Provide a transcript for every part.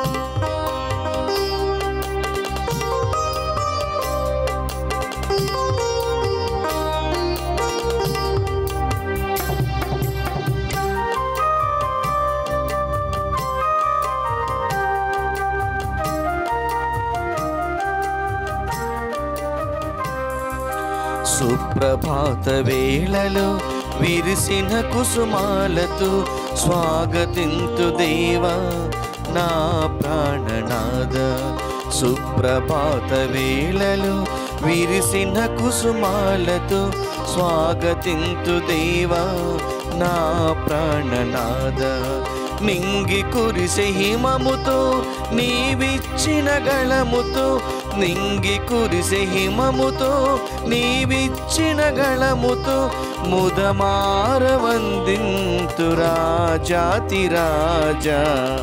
సుప్రభాత వేళలో విరిసిన కుసుమాలతో స్వాగతింతు దేవా నా ప్రాణనాద సుప్రభాత వేళలో విరిసిన కుసుమాలతో స్వాగతింతు దేవా నా ప్రాణనాద నింగి కురిసే హిమముతో నీవిచ్చిన గళముతో నింగి కురిసే హిమముతో నీవిచ్చిన గళముతో ముదమార వందింతు రాజాతి రాజా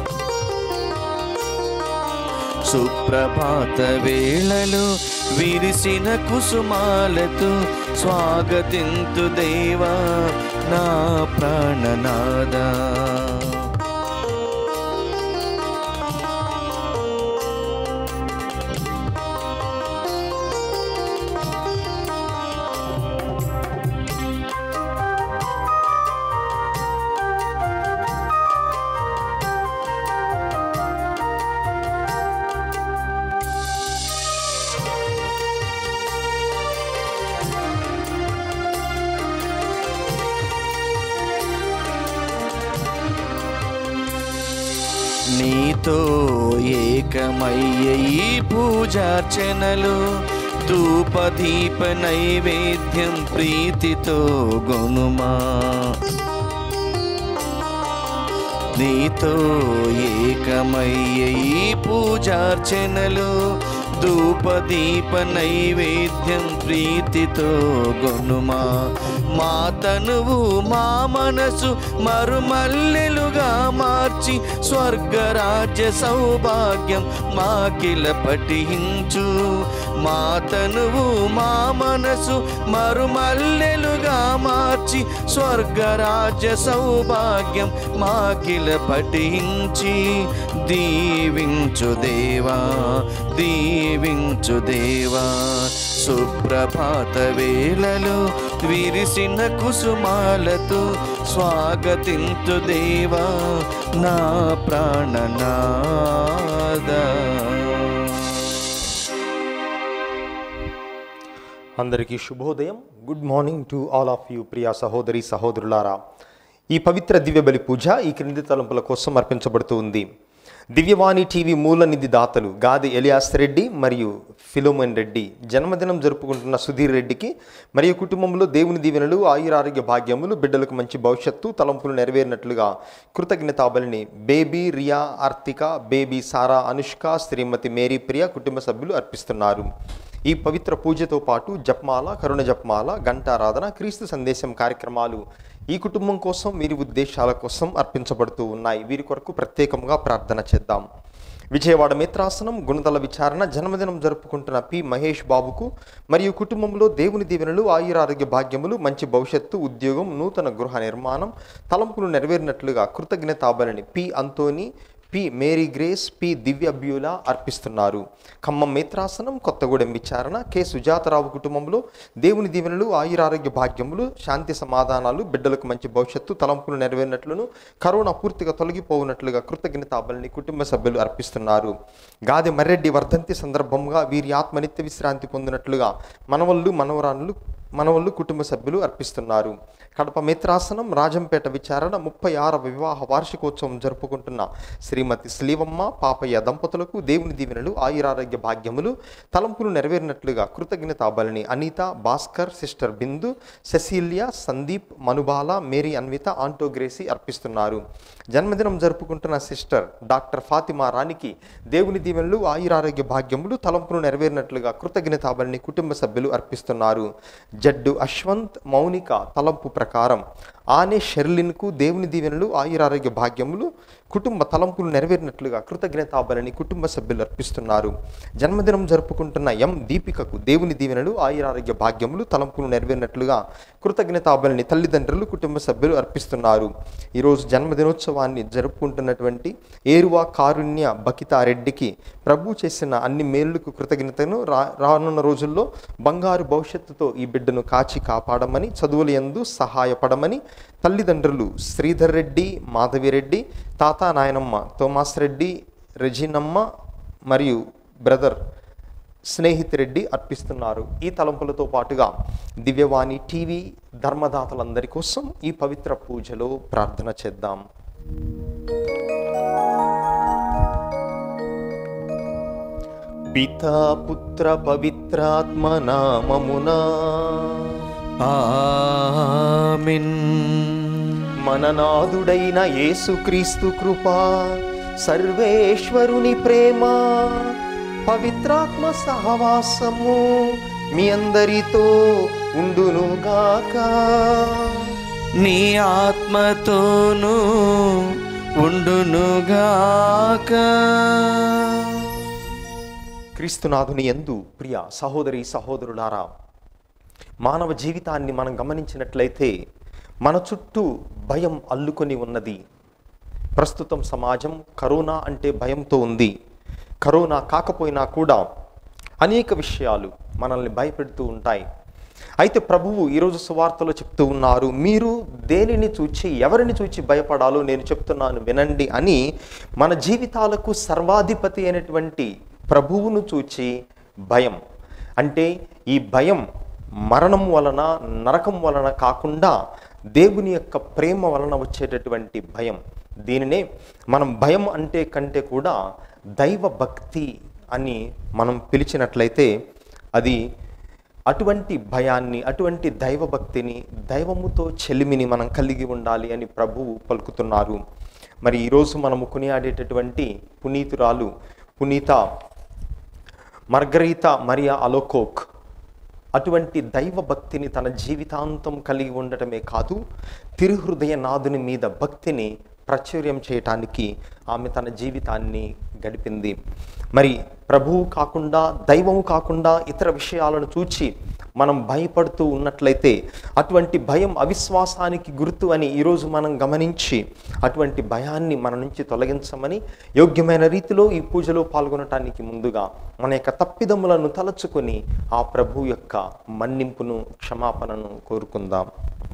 సుప్రభాత వేళలో విరిసిన కుసుమాలతో స్వాగతింతు దేవా నా ప్రాణనాదా నీతో ఏకమయ్య ఈ పూజార్చనలు ధూపదీప నైవేద్యం ప్రీతితో గొనుమా నీతో ఏకమయ్య ఈ పూజార్చనలు ధూపదీప నైవేద్యం ప్రీతితో గొనుమా మా తనువు మా మనసు మరుమల్లెలుగా మార్చి స్వర్గరాజ్య సౌభాగ్యం మాకిల పఠించు మా తనువు మా మనసు మరుమల్లెలుగా మార్చి స్వర్గరాజ్య సౌభాగ్యం మాకిల పఠించి దీవించు దేవా దీవించు దేవా సుప్రభాత వేళలో విరిసిన కుసుమాలతో స్వాగతింతు దేవా నా ప్రాణనాదా అందరికీ శుభోదయం good morning to all of you ప్రియా సహోదరి సహోదరులారా ఈ పవిత్ర దివ్య బలి పూజ ఈ క్రింది తలంపుల కోసం అర్పించబడుతూ ఉంది దివ్యవాణి టీవీ మూల నిధి దాతలు గాది ఎలియాస్ రెడ్డి మరియు ఫిలోమన్ రెడ్డి జన్మదినం జరుపుకుంటున్న సుధీర్ రెడ్డికి మరియు కుటుంబంలో దేవుని దీవెనలు ఆయురారోగ్య భాగ్యములు బిడ్డలకు మంచి భవిష్యత్తు తలంపులు నెరవేరినట్లుగా కృతజ్ఞతాబలిని baby Riya Aarthika baby Sara Anushka Shrimati Mary Priya కుటుంబ సభ్యులు అర్పిస్తున్నారు ఈ పవిత్ర పూజతో పాటు జపమాల కరుణ జపమాల గంటారాధన క్రీస్తు సందేశం కార్యక్రమాలు ఈ కుటుంబం కోసం వీరి ఉద్దేశాల కోసం అర్పించబడుతూ ఉన్నాయి వీరి కొరకు ప్రత్యేకంగా ప్రార్థన చేద్దాం విజయవాడ మిత్రాసనం గుణదల విచారణ జన్మదినం జరుపుకుంటున్న పి మహేష్ బాబుకు మరియు కుటుంబంలో దేవుని దీవెనలు ఆయురారోగ్య భాగ్యములు మంచి భవిష్యత్తు ఉద్యోగం నూతన గృహ నిర్మాణం తలంపులు నెరవేరినట్లుగా కృతజ్ఞతాబలిని P Anthony P Mary Grace P Divya Beulah అర్పిస్తున్నారు ఖమ్మం మిత్రాసనం కొత్తగూడెం విచారణ కె సుజాతరావు కుటుంబంలో దేవుని దీవెనలు ఆయురారోగ్య భాగ్యములు శాంతి సమాధానాలు బిడ్డలకు మంచి భవిష్యత్తు తలంపులు నెరవేరినట్లును కరోనా పూర్తిగా తొలగిపోవునట్లుగా కృతజ్ఞతాబలిని కుటుంబ సభ్యులు అర్పిస్తున్నారు గాది మర్రెడ్డి వర్ధంతి సందర్భంగా వీరి ఆత్మ నిత్య విశ్రాంతి పొందినట్లుగా మనవళ్ళు మనవరాన్లు మనవళ్ళు కుటుంబ సభ్యులు అర్పిస్తున్నారు కడప మిత్రాసనం రాజంపేట విచారణ ముప్పై ఆరవ వివాహ వార్షికోత్సవం జరుపుకుంటున్న శ్రీమతి శ్రీవమ్మ పాపయ్య దంపతులకు దేవుని దీవెనలు ఆయురారోగ్య భాగ్యములు తలంపులు నెరవేరినట్లుగా కృతజ్ఞతాబలిని Anitha Bhaskar sister Bindu Cecilia Sandeep Manubala Mary Anvitha Antogracy అర్పిస్తున్నారు జన్మదినం జరుపుకుంటున్న సిస్టర్ డాక్టర్ ఫాతిమా రాణికి దేవుని దీవెనలు ఆయురారోగ్య భాగ్యములు తలంపులు నెరవేరినట్లుగా కృతజ్ఞతాబలిని కుటుంబ సభ్యులు అర్పిస్తున్నారు జడ్డు అశ్వంత్ మౌనిక తలంపు ప్రకారం ఆనే షెర్లిన్కు దేవుని దీవెనలు ఆయురారోగ్య భాగ్యములు కుటుంబ తలంపులు నెరవేరినట్లుగా కృతజ్ఞతాబలని కుటుంబ సభ్యులు అర్పిస్తున్నారు జన్మదినం జరుపుకుంటున్న ఎం దీపికకు దేవుని దీవెనలు ఆయురారోగ్య భాగ్యములు తలంపులు నెరవేరినట్లుగా కృతజ్ఞతాబలని తల్లిదండ్రులు కుటుంబ సభ్యులు అర్పిస్తున్నారు ఈరోజు జన్మదినోత్సవాన్ని జరుపుకుంటున్నటువంటి ఏరువా కారుణ్య బకితారెడ్డికి ప్రభు చేసిన అన్ని మేలులకు కృతజ్ఞతను రా రానున్న రోజుల్లో బంగారు భవిష్యత్తుతో ఈ బిడ్డను కాచి కాపాడమని చదువుల యందు సహాయపడమని తల్లిదండ్రులు శ్రీధర్ రెడ్డి మాధవిరెడ్డి తాత నాయనమ్మ తోమాస్ రెడ్డి రెజినమ్మ మరియు బ్రదర్ స్నేహితురెడ్డి అర్పిస్తున్నారు ఈ తలంపులతో పాటుగా దివ్యవాణి టీవీ ధర్మదాతలందరి కోసం ఈ పవిత్ర పూజలో ప్రార్థన చేద్దాం పితా పుత్ర పవిత్రాత్మ నామమునా ఆమిన్ మననాథుడైన యేసుక్రీస్తు కృప సర్వేశ్వరుని ప్రేమ పవిత్రాత్మ సహవాసము మీ అందరితో ఉండునుగాక నీ ఆత్మతోనూ ఉండునుగాక క్రీస్తునాథుని ఎందు ప్రియ సహోదరి సహోదరులారా మానవ జీవితాన్ని మనం గమనించినట్లయితే మన చుట్టూ భయం అల్లుకొని ఉన్నది ప్రస్తుతం సమాజం కరోనా అంటే భయంతో ఉంది కరోనా కాకపోయినా కూడా అనేక విషయాలు మనల్ని భయపెడుతూ ఉంటాయి అయితే ప్రభువు ఈరోజు సువార్తలో చెప్తూ ఉన్నారు మీరు దేనిని చూచి ఎవరిని చూచి భయపడాలో నేను చెప్తున్నాను వినండి అని మన జీవితాలకు సర్వాధిపతి అయినటువంటి ప్రభువును చూచి భయం అంటే ఈ భయం మరణం వలన నరకం వలన కాకుండా దేవుని యొక్క ప్రేమ వలన వచ్చేటటువంటి భయం దీనినే మనం భయం అంటే కంటే కూడా దైవ భక్తి అని మనం పిలిచినట్లయితే అది అటువంటి భయాన్ని అటువంటి దైవభక్తిని దైవముతో చెలిమిని మనం కలిగి ఉండాలి అని ప్రభువు పలుకుతున్నారు మరి ఈరోజు మనము కొనియాడేటటువంటి పునీతురాలు పునీత మార్గరీత మరియా అలోకోక్ అటువంటి దైవ భక్తిని తన జీవితాంతం కలిగి ఉండటమే కాదు తిరుహృదయ నాదుని మీద భక్తిని ప్రాచుర్యం చేయటానికి ఆమె తన జీవితాన్ని గడిపింది మరి ప్రభువు కాకుండా దైవము కాకుండా ఇతర విషయాలను చూచి మనం భయపడుతూ ఉన్నట్లయితే అటువంటి భయం అవిశ్వాసానికి గుర్తు అని ఈరోజు మనం గమనించి అటువంటి భయాన్ని మన నుంచి తొలగించమని యోగ్యమైన రీతిలో ఈ పూజలో పాల్గొనటానికి ముందుగా మన యొక్క తప్పిదములను తలచుకొని ఆ ప్రభు యొక్క మన్నింపును క్షమాపణను కోరుకుందాం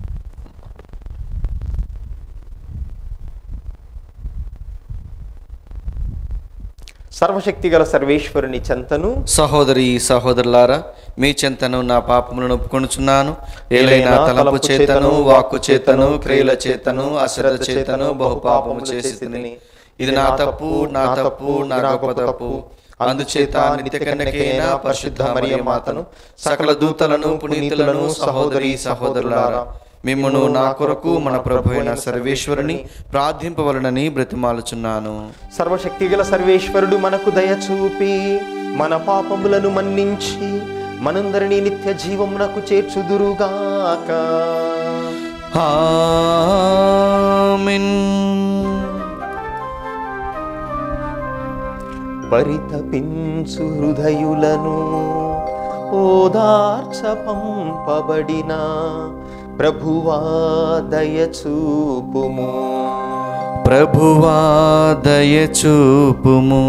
సర్వశక్తి గల సర్వేశ్వరుని చెంతను సహోదరి సహోదరులారా మీ చెంతను నా పాపములను ఒప్పుకొనుచున్నాను ఏలైనా తలపు చేతను వాక్కు చేతను క్రియల చేతను అశ్రద్ధ చేతను బహుపాపము చేసి తిని ఇది నా తప్పు నా తప్పు నా గొప్ప తప్పు అందుచేత నిత్య కన్యకైన పరిశుద్ధ మరియ మాతను సకల దూతలను పునీతులను సహోదరి సహోదరులారా మిమ్మును నా కొరకు మన ప్రభు అయిన సర్వేశ్వరుని ప్రార్థింపవలనని బ్రతిమాలుచున్నాను సర్వశక్తి గల సర్వేశ్వరుడు మనకు దయ చూపి మన పాపములను మన్నించి మనందరినీ నిత్య జీవమునకు చేర్చుదురుగాక ఆమేన్ పరితపించు హృదయులను ఓదార్చ పంపబడిన ప్రభువా దయచూపుము ప్రభువా దయచూపుము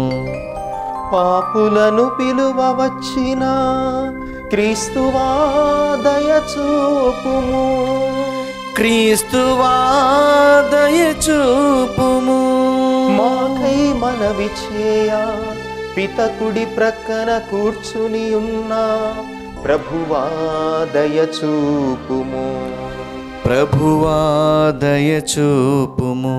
పాపులను పిలువ వచ్చిన క్రీస్తువా దయచూపుము క్రీస్తువా దయచూపుము మాకై మనవి చేయ పితకుడి ప్రక్కన కూర్చుని ఉన్న ప్రభువా దయచూపుము ప్రభువా దయచూపుము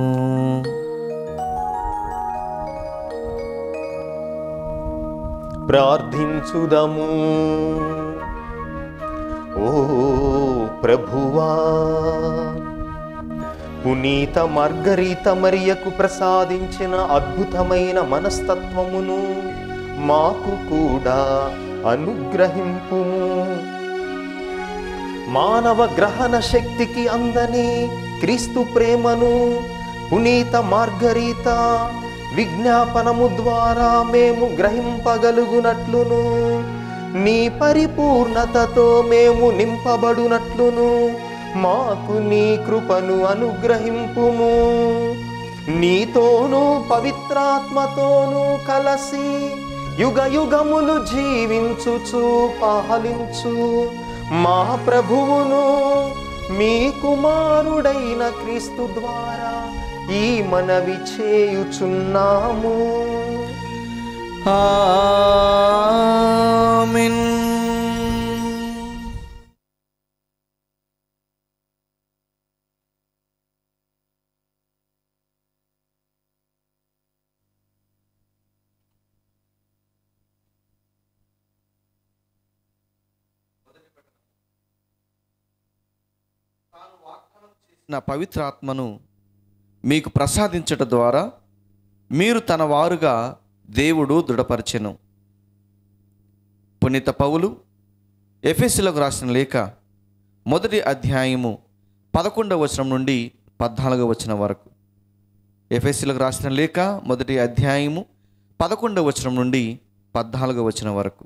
ప్రార్థించుదము ఓ ప్రభువా పునీత మార్గరీత మరియకు ప్రసాదించిన అద్భుతమైన మనస్తత్వమును మాకు కూడా అనుగ్రహింపుము మానవ గ్రహణ శక్తికి అందని క్రీస్తు ప్రేమను పునీత మార్గరీత విజ్ఞాపనము ద్వారా మేము గ్రహింపగలుగునట్లును నీ పరిపూర్ణతతో మేము నింపబడునట్లును మాకు నీ కృపను అనుగ్రహింపుము నీతోనూ పవిత్రాత్మతోనూ కలసి యుగ యుగములు జీవించుచు పాలించు మా ప్రభువును మీ కుమారుడైన క్రీస్తు ద్వారా ఈ మనవి చేయుచున్నాము ఆమేన్ నా పవిత్ర ఆత్మను మీకు ప్రసాదించట ద్వారా మీరు తన వారుగా దేవుడు దృఢపరచెను పునీత పౌలు ఎఫెస్సులకు రాసిన లేఖ మొదటి అధ్యాయము పదకొండవ వచనం నుండి పద్నాలుగవ వచనం వరకు ఎఫెస్సులకు రాసిన లేఖ మొదటి అధ్యాయము పదకొండవ వచనం నుండి పద్నాలుగవ వచనం వరకు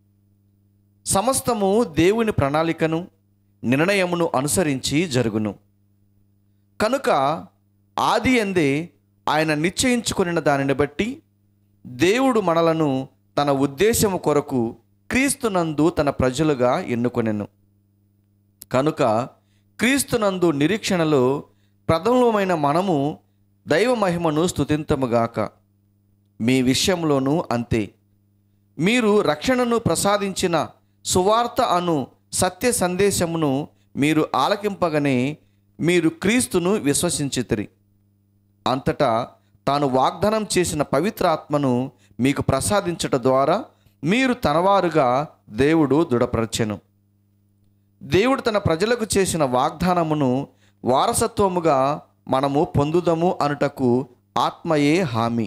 సమస్తము దేవుని ప్రణాళికను నిర్ణయమును అనుసరించి జరుగును కనుక ఆది అందే ఆయన నిశ్చయించుకొనిన దానిని బట్టి దేవుడు మనలను తన ఉద్దేశము కొరకు క్రీస్తునందు తన ప్రజలుగా ఎన్నుకొనెను కనుక క్రీస్తునందు నిరీక్షణలో ప్రథమమైన మనము దైవ మహిమను స్తుతింతముగాక మీ విషయంలోనూ అంతే మీరు రక్షణను ప్రసాదించిన సువార్త అను సత్య సందేశమును మీరు ఆలకింపగనే మీరు క్రీస్తును విశ్వసించితిరి అంతటా తాను వాగ్దానం చేసిన పవిత్ర ఆత్మను మీకు ప్రసాదించట ద్వారా మీరు తనవారుగా దేవుడు దృఢపరచెను దేవుడు తన ప్రజలకు చేసిన వాగ్దానమును వారసత్వముగా మనము పొందుదము అనుటకు ఆత్మయే హామీ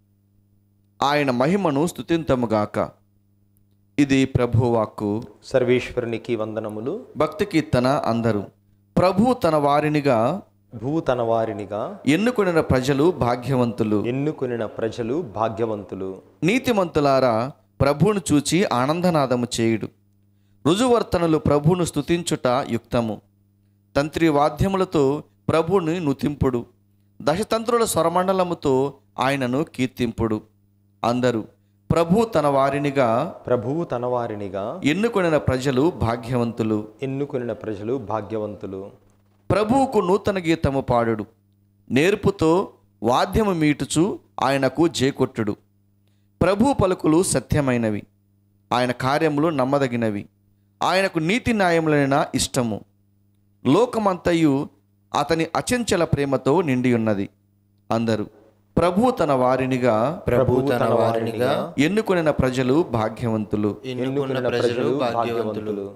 ఆయన మహిమను స్తుతింతముగాక ఇది ప్రభువాక్కు సర్వేశ్వరునికి వందనములు భక్తి కీర్తన అందరూ ప్రభు తన వారినిగా భూ తన వారినిగా ఎన్నుకొనిన ప్రజలు భాగ్యవంతులు ఎన్నుకొనిన ప్రజలు భాగ్యవంతులు నీతిమంతులారా ప్రభువును చూచి ఆనందనాదము చేయుడు రుజువర్తనలు ప్రభువును స్తుతించుట యుక్తము తంత్రి వాద్యములతో ప్రభువుని నుతింపుడు దశతంత్రుల స్వరమండలముతో ఆయనను కీర్తింపుడు అందరూ ప్రభు తన వారినిగా ప్రభువు తన వారినిగా ఎన్నుకొనిన ప్రజలు భాగ్యవంతులు ఎన్నుకొనిన ప్రజలు భాగ్యవంతులు ప్రభువుకు నూతన గీతము పాడుడు నేర్పుతో వాద్యము మీటుచు ఆయనకు జేకొట్టుడు ప్రభు పలుకులు సత్యమైనవి ఆయన కార్యములు నమ్మదగినవి ఆయనకు నీతి న్యాయములైన ఇష్టము లోకమంతయు అతని అచంచల ప్రేమతో నిండి ఉన్నది అందరూ ప్రభు తన వారినిగా ప్రభు తన వారినిగా ఎన్నుకొనిన ప్రజలు భాగ్యవంతులు ఎన్నుకున్న ప్రజలు భాగ్యవంతులు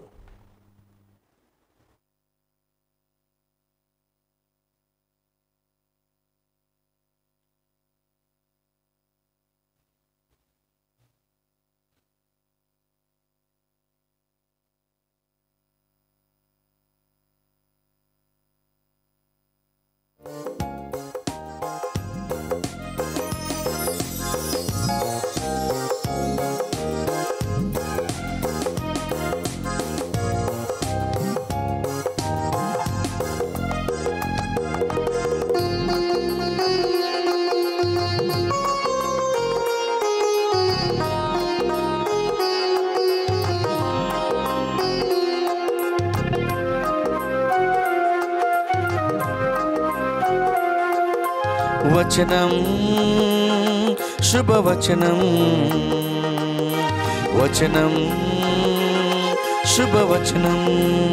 వచనం శుభవచనం వచనం శుభవచనం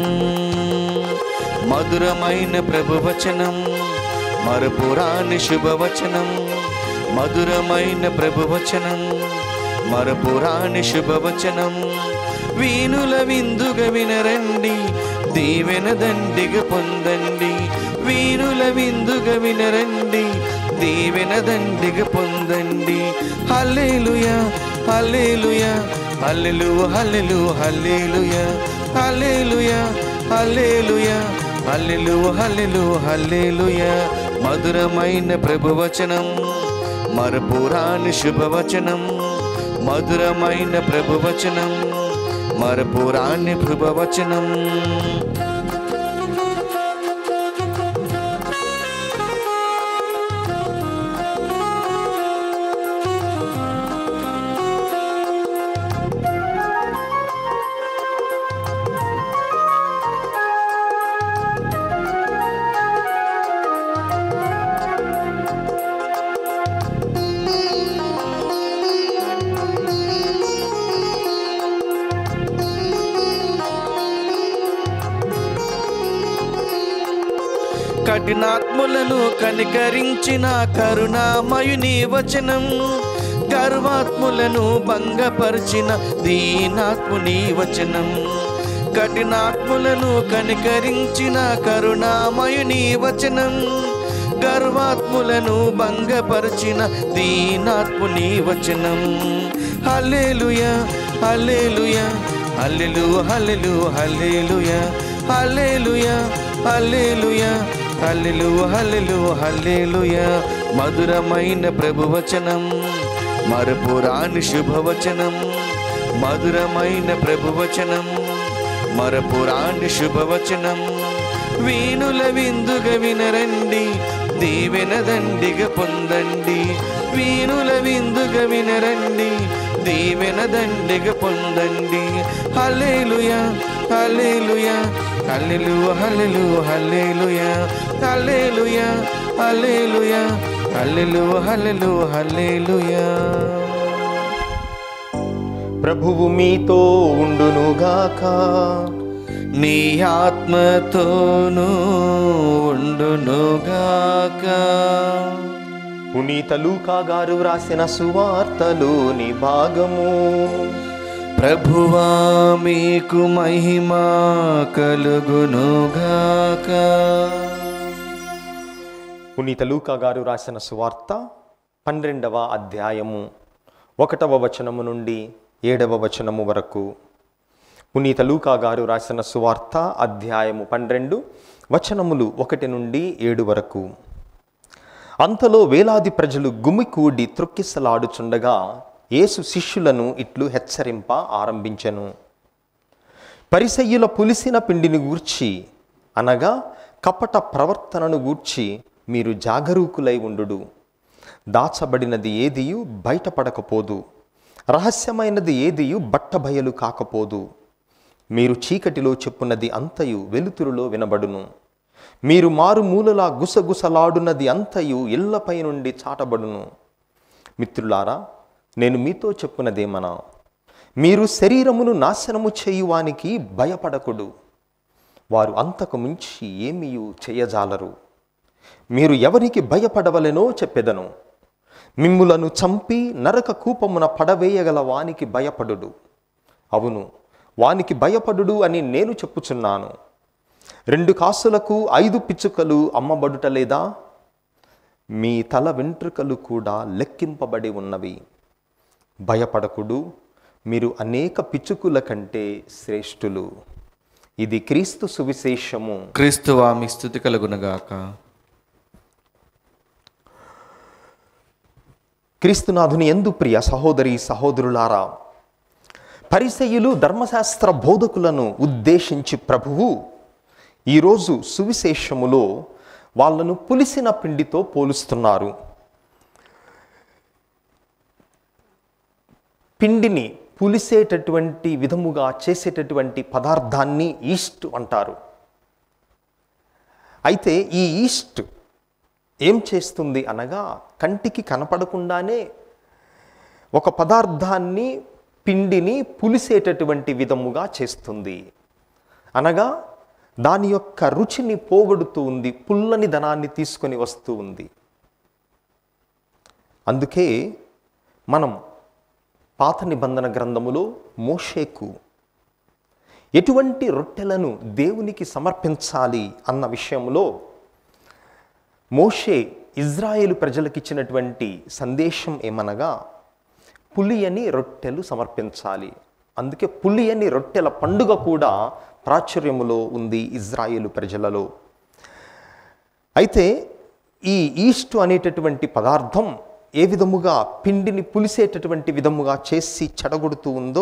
మధురమైన ప్రభువచనం మరపురాని శుభవచనం మధురమైన ప్రభువచనం మరపురాని శుభవచనం వీణుల విందుగా వినరండి దీవెన దండిగా పొందండి వీణుల విందుగా వినరండి దీవెన దండిగా పొందండి హల్లెలూయా హల్లెలూయా హల్లెలు హల్లెలు హల్లెలూయా హల్లెలూయా హల్లెలూయా హల్లెలు హల్లెలు హల్లెలూయా మధురమైన ప్రభువచనం మరపురాని శుభవచనం మధురమైన ప్రభువచనం మరపురాని ప్రభువచనం కఠినాత్ములను కనికరించిన కరుణామయుని వచనం గర్వాత్ములను భంగపరిచిన దీనాత్ముని వచనం కఠినాత్ములను కనికరించిన కరుణామయుని వచనం గర్వాత్ములను భంగపరిచిన దీనాత్ముని వచనం హల్లెలూయా హల్లెలూయా హల్లెలు హల్లెలు హల్లెలూయా హల్లెలూయా హల్లెలూయా హల్లెలు హల్లెలు హల్లెలూయా మధురమైన ప్రభువచనం మరపురాని శుభవచనం మధురమైన ప్రభువచనం మరపురాని శుభవచనం వీణుల విందుగ వినరండి దీవెన దండిగ పొందండి వీణుల విందుగ వినరండి దీవెన దండిగ పొందండి హల్లెలూయా హల్లెలూయా హల్లెలు హల్లెలు హల్లెలూయా హల్లెలూయా హల్లెలూయా హల్లెలు హల్లెలు హల్లెలూయా ప్రభువు మీతో ఉండునుగాక నీ ఆత్మతోనూ ఉండునుగాక పునీత లూకా గారు వ్రాసిన సువార్తలోని భాగము ప్రభువా మీకు మహిమ కలుగునుగాక పునీత లూకా గారు రాసిన సువార్త పన్నెండవ అధ్యాయము ఒకటవ వచనము నుండి ఏడవ వచనము వరకు పునీత లూకా గారు రాసిన సువార్త అధ్యాయము పన్నెండు వచనములు ఒకటి నుండి ఏడు వరకు అంతలో వేలాది ప్రజలు గుమికూడి త్రొక్కిసలాడుచుండగా యేసు శిష్యులను ఇట్లు హెచ్చరింప ఆరంభించెను పరిసయ్యుల పులిసిన పిండిని గూర్చి అనగా కపట ప్రవర్తనను గూర్చి మీరు జాగరూకులై ఉండుడు దాచబడినది ఏదియు బయటపడకపోదు రహస్యమైనది ఏదియు బట్టబయలు కాకపోదు మీరు చీకటిలో చెప్పున్నది అంతయు వెలుతురులో వినబడును మీరు మారుమూలలా గుసగుసలాడున్నది అంతయు ఇళ్లపై నుండి చాటబడును మిత్రులారా నేను మీతో చెప్పున్నదేమనా మీరు శరీరమును నాశనము చేయువానికి భయపడకుడు వారు అంతకు మించి ఏమీయు చేయజాలరు మీరు ఎవరికి భయపడవలెనో చెప్పెదను మిమ్ములను చంపి నరక కూపమున పడవేయగల వానికి భయపడుడు అవును వానికి భయపడుడు అని నేను చెప్పుచున్నాను రెండు కాసులకు ఐదు పిచ్చుకలు అమ్మబడుట లేదా మీ తల వెంట్రుకలు కూడా లెక్కింపబడి ఉన్నవి భయపడకుడు మీరు అనేక పిచ్చుకుల కంటే శ్రేష్ఠులు ఇది క్రీస్తు సువిశేషము క్రీస్తువా మీ స్థుతి కలుగునగాక క్రీస్తునాథుని ఎందు ప్రియ సహోదరి సహోదరులారా పరిసయ్యులు ధర్మశాస్త్ర బోధకులను ఉద్దేశించి ప్రభువు ఈరోజు సువిశేషములో వాళ్ళను పులిసిన పిండితో పోలుస్తున్నారు పిండిని పులిసేటటువంటి విధముగా చేసేటటువంటి పదార్థాన్ని ఈస్ట్ అంటారు అయితే ఈ ఈస్ట్ ఏం చేస్తుంది అనగా కంటికి కనపడకుండానే ఒక పదార్థాన్ని పిండిని పులిసేటటువంటి విధముగా చేస్తుంది అనగా దాని యొక్క రుచిని పోగొడుతూ ఉంది పుల్లని ధనాన్ని తీసుకొని వస్తూ ఉంది అందుకే మనం పాత నిబంధన గ్రంథములో మోషేకు ఎటువంటి రొట్టెలను దేవునికి సమర్పించాలి అన్న విషయంలో మోషే ఇజ్రాయేలు ప్రజలకు ఇచ్చినటువంటి సందేశం ఏమనగా పులియని రొట్టెలు సమర్పించాలి అందుకే పులియని రొట్టెల పండుగ కూడా ప్రాచుర్యములో ఉంది ఇజ్రాయేలు ప్రజలలో అయితే ఈ ఈస్ట్ అనేటటువంటి పదార్థం ఏ విధముగా పిండిని పులిసేటటువంటి విధముగా చేసి చెడగొడుతూ ఉందో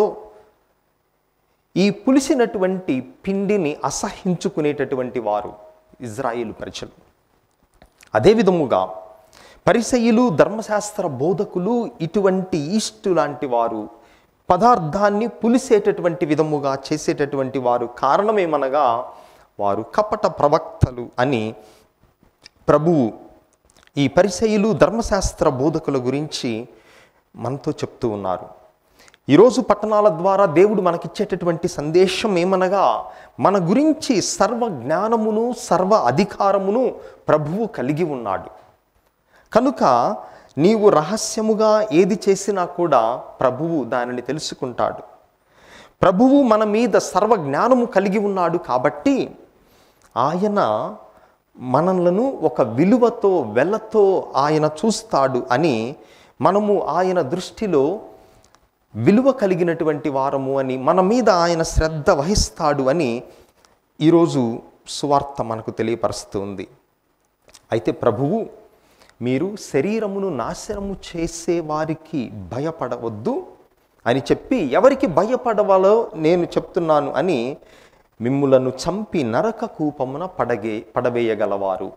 ఈ పులిసినటువంటి పిండిని అసహించుకునేటటువంటి వారు ఇజ్రాయేలు ప్రజలు అదే విధముగా పరిసయ్యులు ధర్మశాస్త్ర బోధకులు ఇటువంటి ఈస్టు లాంటి వారు పదార్థాన్ని పులిసేటటువంటి విధముగా చేసేటటువంటి వారు కారణమేమనగా వారు కపట ప్రవక్తలు అని ప్రభువు ఈ పరిసయులు ధర్మశాస్త్ర బోధకుల గురించి మనతో చెప్తూ ఉన్నారు ఈరోజు పట్టణాల ద్వారా దేవుడు మనకిచ్చేటటువంటి సందేశం ఏమనగా మన గురించి సర్వ జ్ఞానమును సర్వ అధికారమును ప్రభువు కలిగి ఉన్నాడు కనుక నీవు రహస్యముగా ఏది చేసినా కూడా ప్రభువు దానిని తెలుసుకుంటాడు ప్రభువు మన మీద సర్వ జ్ఞానము కలిగి ఉన్నాడు కాబట్టి ఆయన మనలను ఒక విలువతో వెలతో ఆయన చూస్తాడు అని మనము ఆయన దృష్టిలో విలువ కలిగినటువంటి వారము అని మన మీద ఆయన శ్రద్ధ వహిస్తాడు అని ఈరోజు సువార్త మనకు తెలియపరుస్తుంది అయితే ప్రభువు మీరు శరీరమును నాశనము చేసే వారికి భయపడవద్దు అని చెప్పి ఎవరికి భయపడవాలో నేను చెప్తున్నాను అని మిమ్ములను చంపి నరక కూపమున పడగే పడవేయగలవారు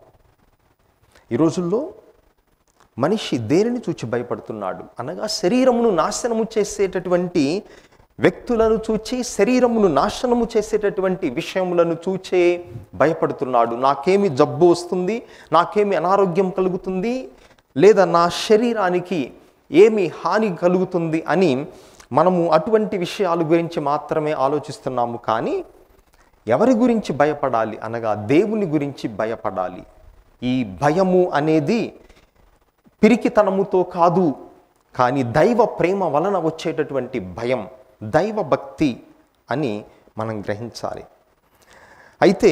ఈ రోజుల్లో మనిషి దేనిని చూచి భయపడుతున్నాడు అనగా శరీరమును నాశనము చేసేటటువంటి వ్యక్తులను చూచి శరీరమును నాశనము చేసేటటువంటి విషయములను చూచే భయపడుతున్నాడు నాకేమి జబ్బు వస్తుంది నాకేమి అనారోగ్యం కలుగుతుంది లేదా నా శరీరానికి ఏమి హాని కలుగుతుంది అని మనము అటువంటి విషయాల గురించి మాత్రమే ఆలోచిస్తున్నాము కానీ ఎవరి గురించి భయపడాలి అనగా దేవుని గురించి భయపడాలి ఈ భయము అనేది పిరికితనముతో కాదు కానీ దైవ ప్రేమ వలన వచ్చేటటువంటి భయం దైవ భక్తి అని మనం గ్రహించాలి అయితే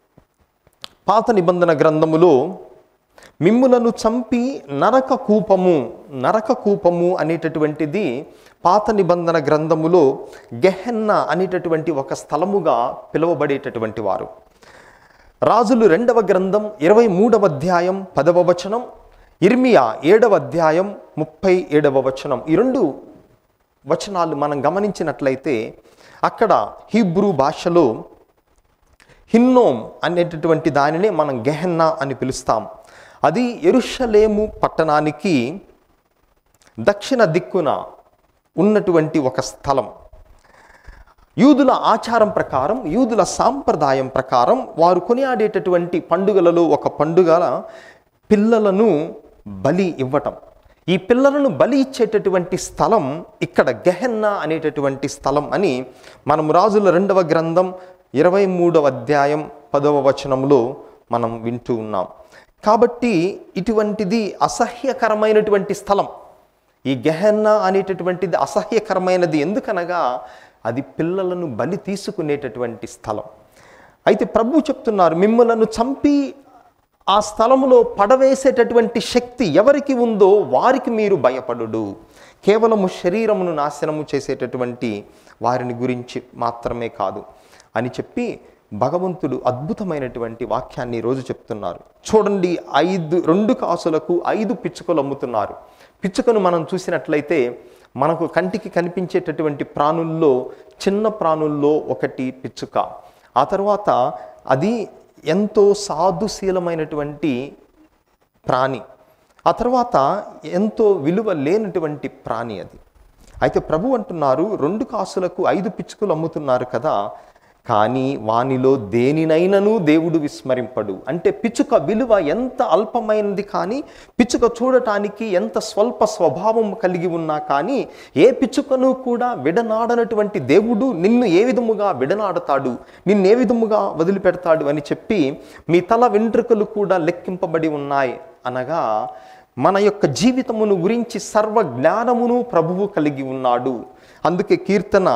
పాత నిబంధన గ్రంథములో మిమ్ములను చంపి నరక కూపము నరక కూపము అనేటటువంటిది పాత నిబంధన గ్రంథములో గెహెన్న అనేటటువంటి ఒక స్థలముగా పిలువబడేటటువంటి వారు రాజులు రెండవ గ్రంథం ఇరవై మూడవ అధ్యాయం పదవ వచనం ఇర్మియా ఏడవ అధ్యాయం ముప్పై ఏడవ వచనం ఈ రెండు వచనాలు మనం గమనించినట్లయితే అక్కడ హీబ్రూ భాషలో హిన్నోమ్ అనేటటువంటి దానినే మనం గెహెన్నా అని పిలుస్తాం అది ఎరుషలేము పట్టణానికి దక్షిణ దిక్కున ఉన్నటువంటి ఒక స్థలం యూదుల ఆచారం ప్రకారం యూదుల సాంప్రదాయం ప్రకారం వారు కొనియాడేటటువంటి పండుగలలో ఒక పండుగ పిల్లలను బలి ఇవ్వటం ఈ పిల్లలను బలి ఇచ్చేటటువంటి స్థలం ఇక్కడ గెహెన్నా అనేటటువంటి స్థలం అని మనం రాజుల రెండవ గ్రంథం ఇరవై మూడవ అధ్యాయం పదవ వచనంలో మనం వింటూ ఉన్నాం కాబట్టి ఇటువంటిది అసహ్యకరమైనటువంటి స్థలం ఈ గెహెన్నా అనేటటువంటిది అసహ్యకరమైనది ఎందుకనగా అది పిల్లలను బలి తీసుకునేటటువంటి స్థలం అయితే ప్రభు చెప్తున్నారు మిమ్మలను చంపి ఆ స్థలములో పడవేసేటటువంటి శక్తి ఎవరికి ఉందో వారికి మీరు భయపడుడు కేవలము శరీరమును నాశనము చేసేటటువంటి వారిని గురించి మాత్రమే కాదు అని చెప్పి భగవంతుడు అద్భుతమైనటువంటి వాక్యాన్ని ఈరోజు చెప్తున్నారు చూడండి ఐదు రెండు కాసులకు ఐదు పిచ్చుకలు అమ్ముతున్నారు పిచ్చుకను మనం చూసినట్లయితే మనకు కంటికి కనిపించేటటువంటి ప్రాణుల్లో చిన్న ప్రాణుల్లో ఒకటి పిచ్చుక ఆ తర్వాత అది ఎంతో సాధుశీలమైనటువంటి ప్రాణి ఆ తర్వాత ఎంతో విలువ లేనటువంటి ప్రాణి అది అయితే ప్రభు అంటున్నారు రెండు కాసులకు ఐదు పిచ్చుకలు అమ్ముతున్నారు కదా కానీ వానిలో దేనినైనను దేవుడు విస్మరింపడు అంటే పిచ్చుక విలువ ఎంత అల్పమైనది కానీ పిచ్చుక చూడటానికి ఎంత స్వల్ప స్వభావం కలిగి ఉన్నా కానీ ఏ పిచ్చుకను కూడా విడనాడనటువంటి దేవుడు నిన్ను ఏ విధముగా విడనాడతాడు నిన్ను ఏ విధముగా వదిలిపెడతాడు అని చెప్పి మీ తల వెంట్రుకలు కూడా లెక్కింపబడి ఉన్నాయి అనగా మన యొక్క జీవితమును గురించి సర్వ జ్ఞానమును ప్రభువు కలిగి ఉన్నాడు అందుకే కీర్తన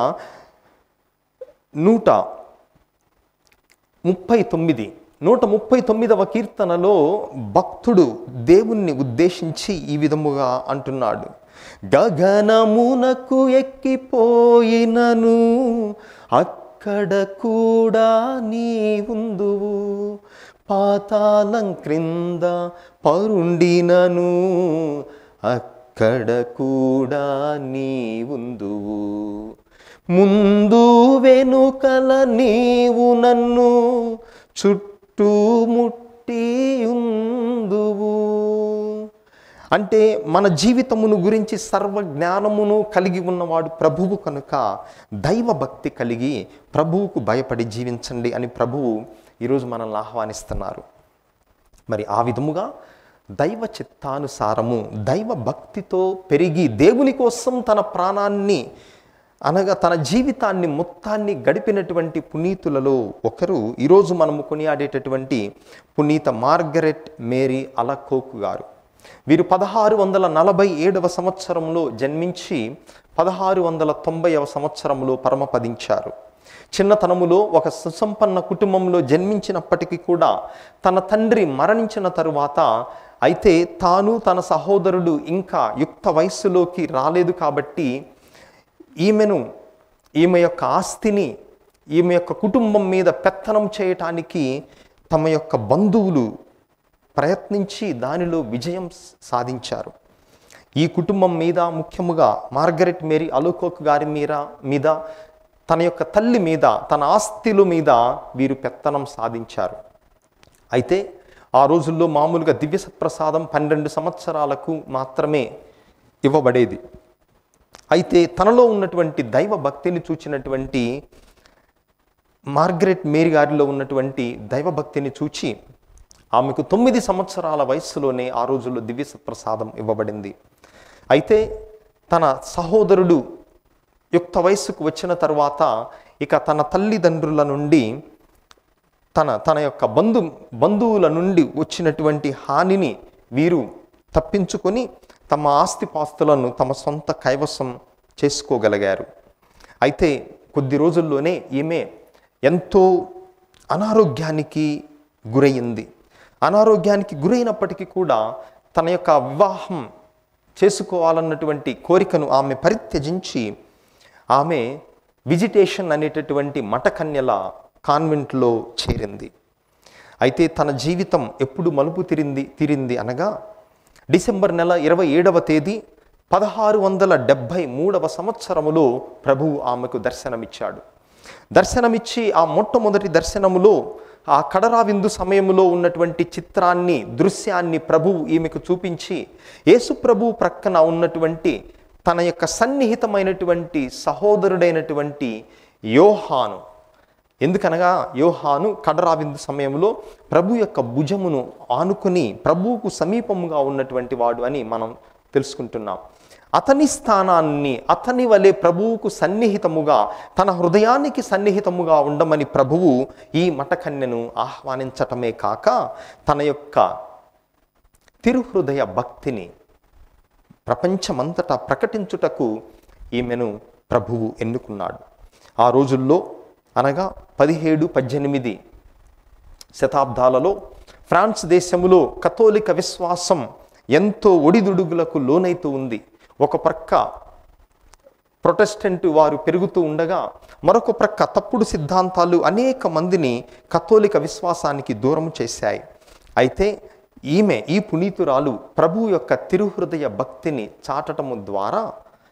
నూట ముప్పై తొమ్మిది నూట ముప్పై తొమ్మిదవ కీర్తనలో భక్తుడు దేవుణ్ణి ఉద్దేశించి ఈ విధముగా అంటున్నాడు గగనమునకు ఎక్కిపోయినను అక్క అక్కడ కూడా నీ ఉందువు పాతాళం క్రింద పరుండినను అక్కడ కూడా నీ ఉందువు ముందు వెనుకల నీవు నన్ను చుట్టుముట్టి ఉందువు అంటే మన జీవితమును గురించి సర్వ జ్ఞానమును కలిగి ఉన్నవాడు ప్రభువు కనుక దైవ భక్తి కలిగి ప్రభువుకు భయపడి జీవించండి అని ప్రభువు ఈరోజు మనల్ని ఆహ్వానిస్తున్నారు మరి ఆ విధముగా దైవ చిత్తానుసారము దైవ భక్తితో పెరిగి దేవుని కోసం తన ప్రాణాన్ని అనగా తన జీవితాన్ని మొత్తాన్ని గడిపినటువంటి పునీతులలో ఒకరు ఈరోజు మనము కొనియాడేటటువంటి పునీత మార్గరెట్ మేరీ అలకోక్ గారు వీరు పదహారు వందల నలభై ఏడవ సంవత్సరంలో జన్మించి పదహారు వందల తొంభైవ సంవత్సరంలో పరమపదించారు చిన్నతనములో ఒక సుసంపన్న కుటుంబంలో జన్మించినప్పటికీ కూడా తన తండ్రి మరణించిన తరువాత అయితే తాను తన సహోదరుడు ఇంకా యుక్త వయస్సులోకి రాలేదు కాబట్టి ఈమెను ఈమె యొక్క ఆస్తిని ఈమె యొక్క కుటుంబం మీద పెత్తనం చేయటానికి తమ యొక్క బంధువులు ప్రయత్నించి దానిలో విజయం సాధించారు ఈ కుటుంబం మీద ముఖ్యముగా మార్గరెట్ మేరీ అలోకోక్ గారి మీద మీద తన యొక్క తల్లి మీద తన ఆస్తిల మీద వీరు పెత్తనం సాధించారు అయితే ఆ రోజుల్లో మామూలుగా దివ్య సత్ప్రసాదం పన్నెండు సంవత్సరాలకు మాత్రమే ఇవ్వబడేది అయితే తనలో ఉన్నటువంటి దైవ భక్తిని చూచినటువంటి మార్గరెట్ మేరీ గారిలో ఉన్నటువంటి దైవభక్తిని చూచి ఆమెకు తొమ్మిది సంవత్సరాల వయస్సులోనే ఆ రోజుల్లో దివ్య సత్ప్రసాదం ఇవ్వబడింది అయితే తన సహోదరుడు యుక్త వయస్సుకు వచ్చిన తర్వాత ఇక తన తల్లిదండ్రుల నుండి తన తన యొక్క బంధు బంధువుల నుండి వచ్చినటువంటి హానిని వీరు తప్పించుకొని తమ ఆస్తిపాస్తులను తమ సొంత కైవసం చేసుకోగలిగారు అయితే కొద్ది రోజుల్లోనే ఈమె ఎంతో అనారోగ్యానికి గురయ్యింది అనారోగ్యానికి గురైనప్పటికీ కూడా తన యొక్క వివాహం చేసుకోవాలన్నటువంటి కోరికను ఆమె పరిత్యజించి ఆమె విజిటేషన్ అనేటటువంటి మఠకన్యల కాన్వెంట్లో చేరింది అయితే తన జీవితం ఎప్పుడు మలుపు తిరింది తిరింది అనగా డిసెంబర్ నెల ఇరవై ఏడవ తేదీ పదహారు వందల డెబ్భై మూడవ సంవత్సరములో ప్రభువు ఆమెకు దర్శనమిచ్చాడు దర్శనమిచ్చి ఆ మొట్టమొదటి దర్శనములో ఆ కడరా విందు సమయంలో ఉన్నటువంటి చిత్రాన్ని దృశ్యాన్ని ప్రభువు ఈమెకు చూపించి యేసు ప్రభువు ప్రక్కన ఉన్నటువంటి తన యొక్క సన్నిహితమైనటువంటి సహోదరుడైనటువంటి యోహాను ఎందుకనగా యోహాను కడరా విందు సమయంలో ప్రభు యొక్క భుజమును ఆనుకుని ప్రభువుకు సమీపముగా ఉన్నటువంటి వాడు అని మనం తెలుసుకుంటున్నాం అతని స్థానాన్ని అతని వలె ప్రభువుకు సన్నిహితముగా తన హృదయానికి సన్నిహితముగా ఉండమని ప్రభువు ఈ మఠకన్యను ఆహ్వానించటమే కాక తన యొక్క తిరుహృదయ భక్తిని ప్రపంచమంతటా ప్రకటించుటకు ఈమెను ప్రభువు ఎన్నుకున్నాడు ఆ రోజుల్లో అనగా పదిహేడు పద్దెనిమిది శతాబ్దాలలో ఫ్రాన్స్ దేశములో కథోలిక విశ్వాసం ఎంతో ఒడిదుడుగులకు లోనైతూ ఉంది ఒక ప్రక్క ప్రొటెస్టెంట్ వారు పెరుగుతూ ఉండగా మరొక ప్రక్క తప్పుడు సిద్ధాంతాలు అనేక మందిని కథోలిక విశ్వాసానికి దూరం చేశాయి అయితే ఈమె ఈ పునీతురాలు ప్రభు యొక్క తిరుహృదయ భక్తిని చాటటము ద్వారా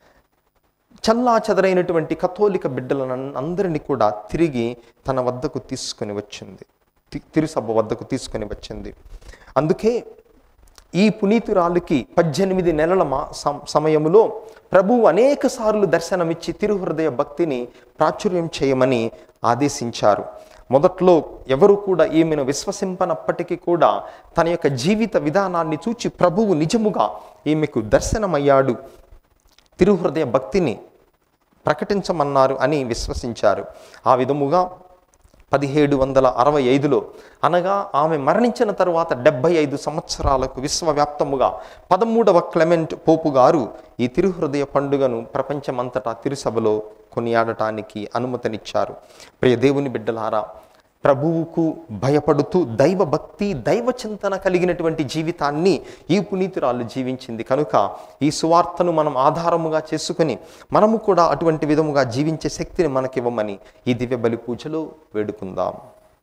చల్లా చెదరైనటువంటి కథోలిక బిడ్డలను అందరినీ కూడా తిరిగి తన వద్దకు తీసుకొని వచ్చింది తి- తిరుసభ వద్దకు తీసుకొని వచ్చింది అందుకే ఈ పునీతురాలికి పద్దెనిమిది నెలల మా సం- సమయములో ప్రభువు అనేక సార్లు దర్శనమిచ్చి తిరుహృదయ భక్తిని ప్రాచుర్యం చేయమని ఆదేశించారు మొదట్లో ఎవరు కూడా ఈమెను విశ్వసింపనప్పటికీ కూడా తన యొక్క జీవిత విధానాన్ని చూచి ప్రభువు నిజముగా ఈమెకు దర్శనమయ్యాడు తిరుహృదయ భక్తిని ప్రకటించమన్నారు అని విశ్వసించారు ఆ విధముగా పదిహేడు వందల అరవై ఐదులో అనగా ఆమె మరణించిన తరువాత డెబ్బై ఐదు సంవత్సరాలకు విశ్వవ్యాప్తముగా పదమూడవ క్లెమెంట్ పోపు గారు ఈ తిరుహృదయ పండుగను ప్రపంచమంతటా తిరుసభలో కొనియాడటానికి అనుమతినిచ్చారు ప్రియ దేవుని బిడ్డలారా ప్రభువుకు భయపడుతూ దైవ భక్తి దైవ చింతన కలిగినటువంటి జీవితాన్ని ఈ పునీతురాలు జీవించింది కనుక ఈ సువార్తను మనం ఆధారముగా చేసుకుని మనము కూడా అటువంటి విధముగా జీవించే శక్తిని మనకివ్వమని ఈ దివ్య బలి పూజలో వేడుకుందాం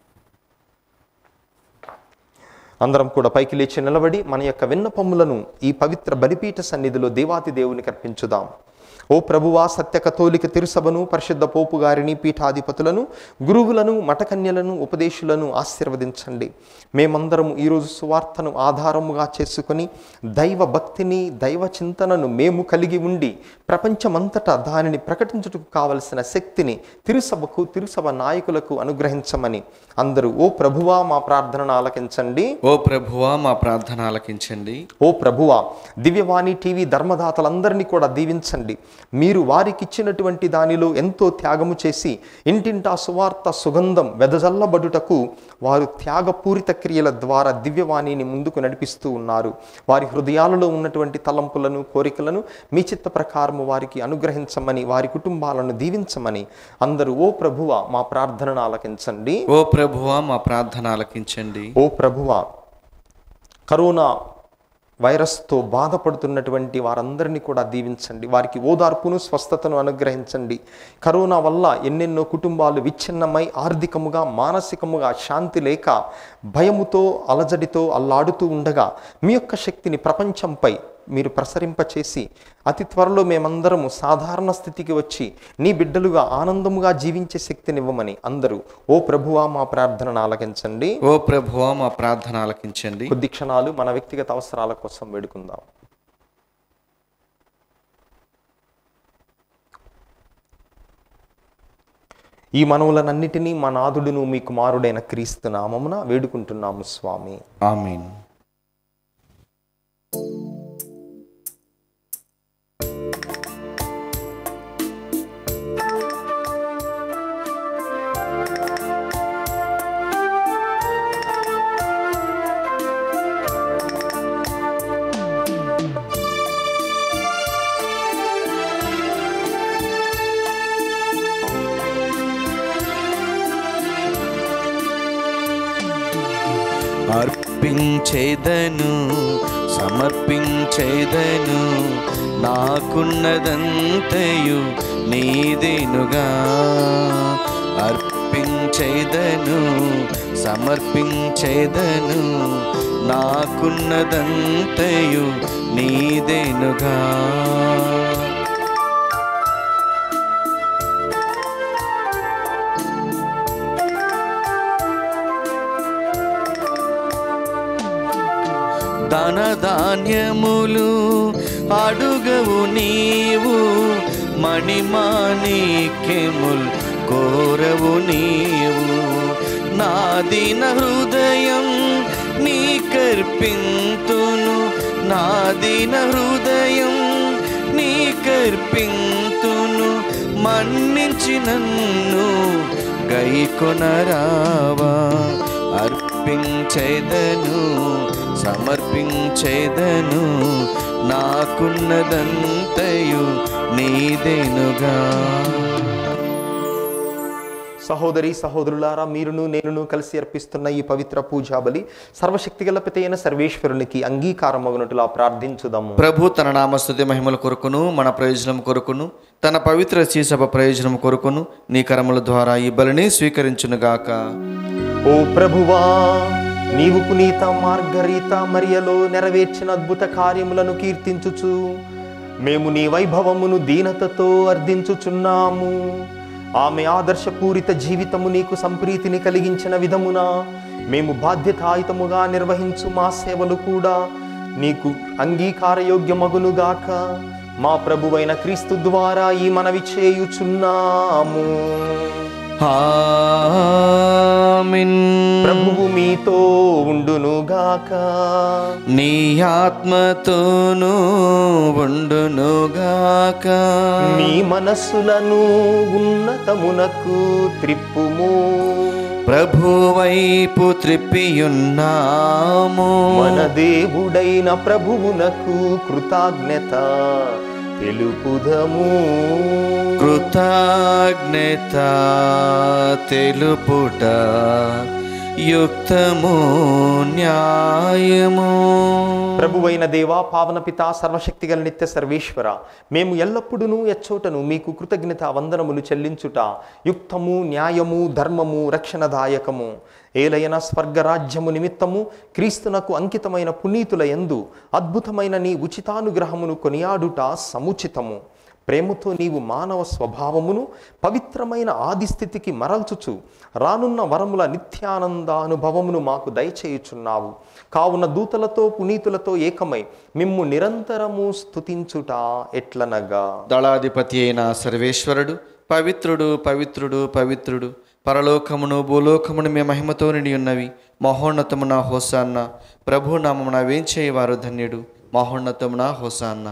అందరం కూడా పైకి లేచి నిలబడి మన యొక్క విన్నపములను ఈ పవిత్ర బలిపీఠ సన్నిధిలో దేవాతి దేవునికి అర్పించుదాం ఓ ప్రభువా సత్య కథోలిక తిరుసభను పరిశుద్ధ పోపు గారిని పీఠాధిపతులను గురువులను మఠకన్యలను ఉపదేశులను ఆశీర్వదించండి మేమందరం ఈరోజు సువార్తను ఆధారముగా చేసుకొని దైవ భక్తిని దైవ చింతనను మేము కలిగి ఉండి ప్రపంచమంతటా దానిని ప్రకటించుటకు కావలసిన శక్తిని తిరుసభకు తిరుసభ నాయకులకు అనుగ్రహించమని అందరూ ఓ ప్రభువా మా ప్రార్థనను ఆలకించండి ఓ ప్రభువా మా ప్రార్థన ఆలకించండి ఓ ప్రభువా దివ్యవాణి టీవీ ధర్మదాతలందరినీ కూడా దీవించండి మీరు వారికి ఇచ్చినటువంటి దానిలో ఎంతో త్యాగము చేసి ఇంటింటా సువార్త సుగంధం వెదజల్లబడుటకు వారు త్యాగపూరిత క్రియల ద్వారా దివ్యవాణిని ముందుకు నడిపిస్తూ ఉన్నారు వారి హృదయాలలో ఉన్నటువంటి తలంపులను కోరికలను మీ చిత్త ప్రకారము వారికి అనుగ్రహించమని వారి కుటుంబాలను దీవించమని అందరూ ఓ ప్రభువ మా ప్రార్థనను ఆలకించండి ఓ ప్రభువా మా ప్రార్థన ఆలకించండి ఓ ప్రభువా కరోనా వైరస్తో బాధపడుతున్నటువంటి వారందరినీ కూడా దీవించండి వారికి ఓదార్పును స్వస్థతను అనుగ్రహించండి కరోనా వల్ల ఎన్నెన్నో కుటుంబాలు విచ్ఛిన్నమై ఆర్థికముగా మానసికముగా శాంతి లేక భయముతో అలజడితో అల్లాడుతూ ఉండగా మీ యొక్క శక్తిని ప్రపంచంపై మీరు ప్రసరింపచేసి అతి త్వరలో మేమందరము సాధారణ స్థితికి వచ్చి నీ బిడ్డలుగా ఆనందముగా జీవించే శక్తినివ్వమని అందరూ ఓ ప్రభువా మా ప్రార్థనను ఆలకించండి ఓ ప్రభువా మా ప్రార్థన ఆలకించండి కొద్ది క్షణాలు మన వ్యక్తిగత అవసరాల కోసం వేడుకుందాం ఈ మనవులనన్నిటినీ మా నాథుడును మీ కుమారుడైన క్రీస్తు నామమున వేడుకుంటున్నాము స్వామి ఆమీన్ అర్పించేదను సమర్పించేదను నాకున్నదంతయు నీదేనుగా అర్పించేదను సమర్పించేదను నాకున్నదంతయు నీదేనుగా ధన ధాన్యములు అడుగవు నీవు మణిమాణిక్యముల్ కోరవు నీవు నాదిన హృదయం నీ కర్పింతును నాదిన హృదయం నీ కర్పింతును మన్నించి నన్ను గైకొనరావా అర్పించేదను సమర్పించేదను నాకున్నదంతయు నీదేనుగా సహోదరి సహోదరులారా మీరును నేనును కలిసి అర్పిస్తున్న ఈ పవిత్ర పూజా బలి సర్వశక్తిగల పితైన సర్వేశ్వరునికి అంగీకారమగునట్టులా ప్రార్థించుదాము ప్రభు తన నామస్తుతి మహిమల కొరకును మన ప్రయోజనం కొరకును తన పవిత్ర శ్రీసభ ప్రయోజనం కొరకును నీ కరముల ద్వారా ఈ బలిని స్వీకరించునుగాక ఓ ప్రభువా నీవు పునీత మార్గరీత మరియలో నెరవేర్చిన అద్భుత కార్యములను కీర్తించుచు మేము నీ వైభవమును దీనతతో అర్థించుచున్నాము ఆమె ఆదర్శపూరిత జీవితము నీకు సంప్రీతిని కలిగించిన విధమున మేము బాధ్యతాయుతముగా నిర్వహించు మా సేవలు కూడా నీకు అంగీకారయోగ్యమగునుగాక మా ప్రభువైన క్రీస్తు ద్వారా ఈ మనవి చేయుచున్నాము ఆమేన్ ప్రభువు మీతో ఉండునుగాక నీ ఆత్మతోనూ ఉండునుగాక మీ మనస్సులను ఉన్నతమునకు త్రిప్పుము ప్రభు వైపు త్రిప్పియున్నాము మన దేవుడైన ప్రభువునకు కృతజ్ఞత తెలుపుదము కృతజ్ఞత తెలుపుట యుక్తము న్యాయము ప్రభువైన దేవా పావన పిత సర్వశక్తి గల నిత్య సర్వేశ్వర మేము ఎల్లప్పుడూ ఎచ్చోటను మీకు కృతజ్ఞత వందనములు చెల్లించుట యుక్తము న్యాయము ధర్మము రక్షణదాయకము ఏలైన స్వర్గరాజ్యము నిమిత్తము క్రీస్తునకు అంకితమైన పునీతుల యందు అద్భుతమైన నీ ఉచితానుగ్రహమును కొనియాడుట సముచితము ప్రేమతో నీవు మానవ స్వభావమును పవిత్రమైన ఆది స్థితికి మరల్చుచు రానున్న వరముల నిత్యానందానుభవమును మాకు దయచేయుచున్నావు కావున దూతలతో పునీతులతో ఏకమై మిమ్ము నిరంతరము స్తుతించుట ఎట్లనగా దళాధిపతి అయిన సర్వేశ్వరుడు పవిత్రుడు పవిత్రుడు పవిత్రుడు పరలోకమును భూలోకమును మీ మహిమతో నిండి ఉన్నవి మహోన్నతమున హోసాన్న ప్రభు నామమున వేంచేయవారు ధన్యుడు మహోన్నతమున హోసాన్న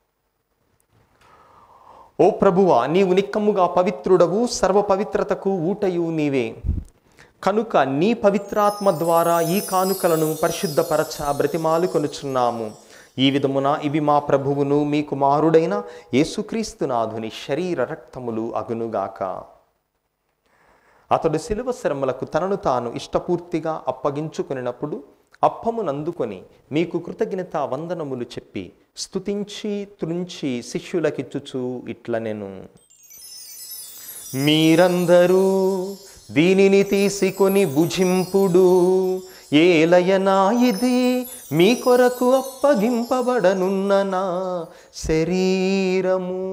ఓ ప్రభువా నీవు నిక్కముగా పవిత్రుడవు సర్వ పవిత్రతకు ఊటయు నీవే కనుక నీ పవిత్రాత్మ ద్వారా ఈ కానుకలను పరిశుద్ధపరచ బ్రతిమాలు కొనుచున్నాము ఈ విధమున ఇవి మా ప్రభువును మీ కుమారుడైన యేసుక్రీస్తునాథుని శరీర రక్తములు అగునుగాక అతడు శిలువ శ్రమలకు తనను తాను ఇష్టపూర్తిగా అప్పగించుకొనినప్పుడు అప్పమునందుకొని మీకు కృతజ్ఞత వందనములు చెప్పి స్తుతించి త్రుంచి శిష్యులకిచ్చుచు ఇట్ల నేను మీరందరూ దీనిని తీసుకొని భుజింపుడు ఏలయనా ఇది మీ కొరకు అప్పగింపబడనున్న నా శరీరము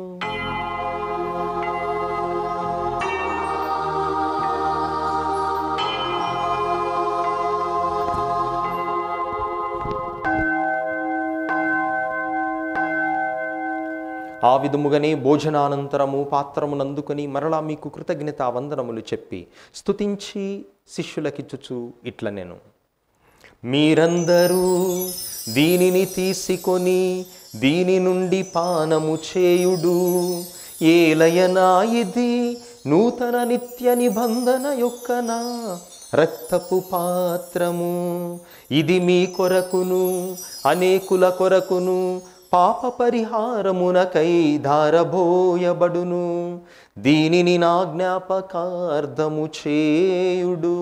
ఆ విధముగానే భోజనానంతరము పాత్రమునందుకొని మరలా మీకు కృతజ్ఞత వందనములు చెప్పి స్తుతించి శిష్యులకిచ్చుచు ఇట్ల నేను మీరందరూ దీనిని తీసుకొని దీని నుండి పానము చేయుడు ఏలయనా ఇది నూతన నిత్య నిబంధన యొక్క నా రక్తపు పాత్రము ఇది మీ కొరకును అనేకుల కొరకును పాప పరిహారమునకై ధారబోయబడును దీనిని నా జ్ఞాపకార్థము చేయుడు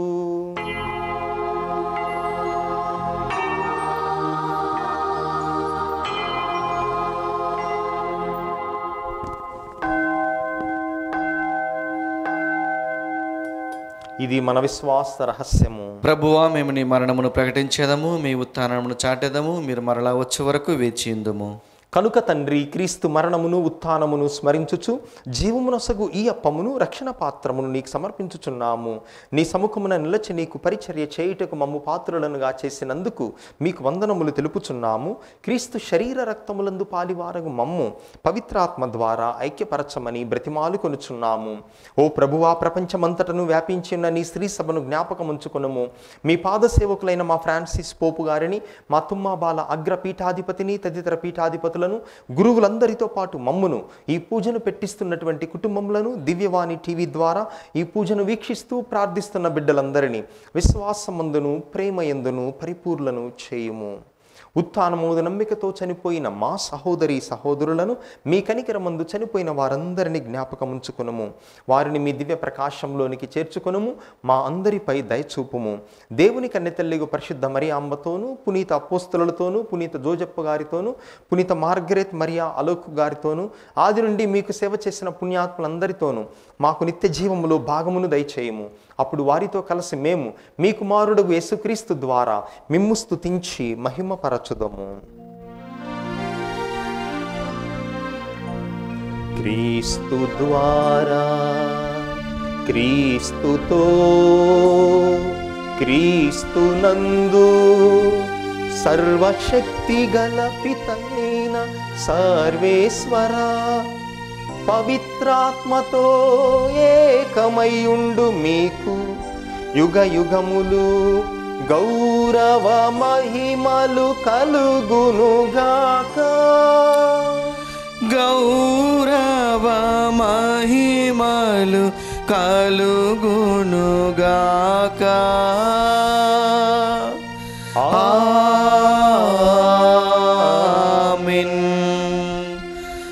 ఇది మన విశ్వాస రహస్యము ప్రభువా మేము నీ మరణమును ప్రకటించేదము మీ ఉత్థానమును చాటేదము మీరు మరలా వచ్చే వరకు వేచియుందుము కనుక తండ్రి క్రీస్తు మరణమును ఉత్థానమును స్మరించుచు జీవమునొసగు ఈ అప్పమును రక్షణ పాత్రమును నీకు సమర్పించుచున్నాము నీ సముఖమున నిలచి నీకు పరిచర్య చేయుటకు మమ్ము పాత్రులనుగా చేసినందుకు మీకు వందనములు తెలుపుచున్నాము క్రీస్తు శరీర రక్తములందు పాలివారగు మమ్ము పవిత్రాత్మ ద్వారా ఐక్యపరచమని బ్రతిమాలు కొనుచున్నాము ఓ ప్రభువా ప్రపంచమంతటను వ్యాపించిన నీ స్త్రీ సభను జ్ఞాపకముంచుకొనుము మీ పాద సేవకులైన మా ఫ్రాన్సిస్ పోపు గారిని మా తుమ్మాబాల అగ్ర పీఠాధిపతిని తదితర పీఠాధిపతులను గురువులందరితో పాటు మమ్మును ఈ పూజను పెట్టిస్తున్నటువంటి కుటుంబములను దివ్యవాణి టీవీ ద్వారా ఈ పూజను వీక్షిస్తూ ప్రార్థిస్తున్న బిడ్డలందరినీ విశ్వాసమందును ప్రేమయందును పరిపూర్లను చేయుము ఉత్థానమోదు నమ్మికతో చనిపోయిన మా సహోదరి సహోదరులను మీ కనికరమందు చనిపోయిన వారందరినీ జ్ఞాపకముంచుకునుము వారిని మీ దివ్య ప్రకాశంలోనికి చేర్చుకొనుము మా అందరిపై దయచూపుము దేవుని కన్నెతల్లిగు పరిశుద్ధ మరియాంబతోనూ పునీత అపోస్తులతోనూ పునీత జోజప్ప గారితోనూ పునీత మార్గరెత్ మరియా అలోక్ గారితోనూ ఆది నుండి మీకు సేవ చేసిన పుణ్యాత్ములందరితోనూ మాకు నిత్య జీవములో భాగమును దయచేయము అప్పుడు వారితో కలిసి మేము మీ కుమారుడు యేసుక్రీస్తు ద్వారా మిమ్ము స్తుతించి మహిమపరచుదము క్రీస్తు ద్వారా క్రీస్తుతో క్రీస్తునందు సర్వశక్తి గల పితైన సర్వేశ్వర పవిత్రాత్మతో ఏకమయుండు మీకు యుగ యుగములు గౌరవ మహిమలు కలుగునుగాక గౌరవ మహిమలు కలుగునుగాక ఆమేన్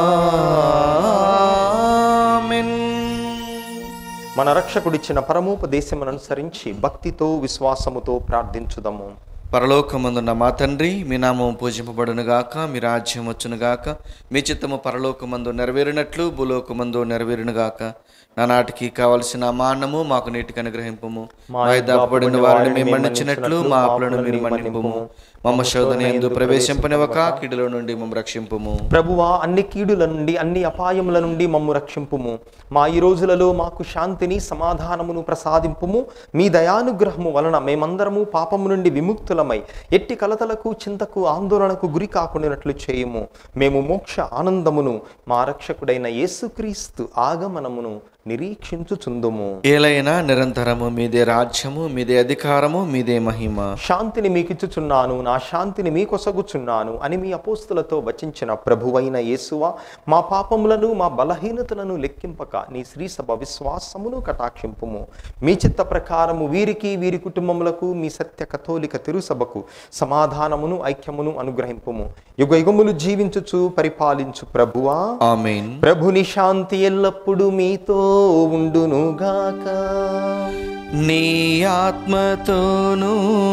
ఆమెన్ మన రక్షకుడిచ్చిన పరమోపదేశమును అనుసరించి భక్తితో విశ్వాసముతో ప్రార్థించుదాము పరలోకమందున్న మా తండ్రి మీ నామం పూజింపబడును గాక మీ రాజ్యం వచ్చును గాక మీ చిత్తము పరలోకమందు నెరవేరినట్లు భూలోకమందు నెరవేరును గాక నానాటికి కావలసిన మా అన్నము మాకు నీటికి అనుగ్రహింపము మా దాపబడిన వారిని మేము మన్నించినట్లు మా అప్పులను మీరు మన్నింపము మమ్మ శోధన ఎందు ప్రవేశింపనివ్వక కిడుల నుండి మమ్మ రక్షింపము ప్రభువా అన్ని కీడుల నుండి అన్ని అపాయముల నుండి మమ్ము రక్షింపుము మా ఈ రోజులలో మాకు శాంతిని సమాధానమును ప్రసాదింపుము మీ దయానుగ్రహము వలన మేమందరము పాపము నుండి విముక్తులమై ఎట్టి కలతలకు చింతకు ఆందోళనకు గురి కాకుండానట్లు చేయుము మేము మోక్ష ఆనందమును మా రక్షకుడైన యేసుక్రీస్తు ఆగమనమును నిరీక్షించుచుందుము ఏలైనా నిరంతరము మీదే రాజ్యము మీదే అధికారము మీదే మహిమ శాంతిని మీకిచ్చుచున్నాను నా శాంతిని మీకొసగుచున్నాను అని మీ అపోస్తులతో వచించిన ప్రభువైన యేసువా మా పాపములను మా బలహీనతలను లెక్కింపక నీ శ్రీసభ విశ్వాసమును కటాక్షింపుము మీ చిత్త ప్రకారము వీరికి వీరి కుటుంబములకు మీ సత్య కథోలిక తిరుసభకు సమాధానమును ఐక్యమును అనుగ్రహింపుము యుగ యుగములు జీవించుచు పరిపాలించు ప్రభువా ఆమెన్ ప్రభుని శాంతి ఎల్లప్పుడూ మీతో ఉండునుగాక నీ ఆత్మతోనూ